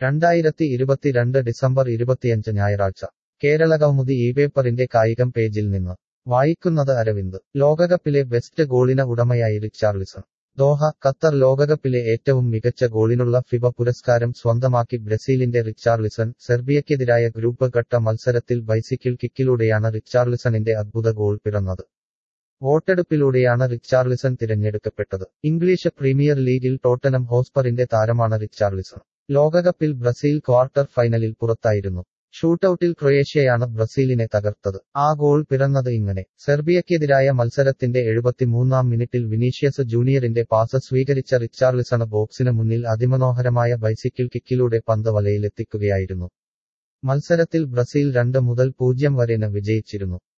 രണ്ടായിരത്തി ഇരുപത്തിരണ്ട് ഡിസംബർ ഇരുപത്തിയഞ്ച് ഞായറാഴ്ച കേരളകൗമുദി ഈ പേപ്പറിന്റെ കായികം പേജിൽ നിന്ന് വായിക്കുന്നത് അരവിന്ദ് ലോകകപ്പിലെ ബെസ്റ്റ് ഗോളിന് ഉടമയായി റിച്ചാർലിസൺ ദോഹ ഖത്തർ ലോകകപ്പിലെ ഏറ്റവും മികച്ച ഗോളിനുള്ള ഫിബ പുരസ്കാരം സ്വന്തമാക്കി ബ്രസീലിന്റെ റിച്ചാർലിസൺ സെർബിയക്കെതിരായ ഗ്രൂപ്പ് ഘട്ട മത്സരത്തിൽ ബൈസിക്കിൾ കിക്കിലൂടെയാണ് റിച്ചാർലിസണിന്റെ അദ്ഭുത ഗോൾ പിറന്നത് വോട്ടെടുപ്പിലൂടെയാണ് റിച്ചാർലിസൺ തിരഞ്ഞെടുക്കപ്പെട്ടത് ഇംഗ്ലീഷ് പ്രീമിയർ ലീഗിൽ ടോട്ടനം ഹോസ്പറിന്റെ താരമാണ് റിച്ചാർലിസൺ ലോകകപ്പിൽ ബ്രസീൽ ക്വാർട്ടർ ഫൈനലിൽ പുറത്തായിരുന്നു ഷൂട്ടൌട്ടിൽ ക്രൊയേഷ്യയാണ് ബ്രസീലിനെ തകർത്തത് ആ ഗോൾ പിറന്നത് ഇങ്ങനെ സെർബിയക്കെതിരായ മത്സരത്തിന്റെ എഴുപത്തിമൂന്നാം മിനിറ്റിൽ വിനീഷ്യസ് ജൂനിയറിന്റെ പാസ് സ്വീകരിച്ച റിച്ചാർലിസണ് ബോക്സിന് മുന്നിൽ അതിമനോഹരമായ ബൈസിക്കിൾ കിക്കിലൂടെ പന്ത് വലയിലെത്തിക്കുകയായിരുന്നു മത്സരത്തിൽ ബ്രസീൽ രണ്ട് മുതൽ പൂജ്യം വരെന് വിജയിച്ചിരുന്നു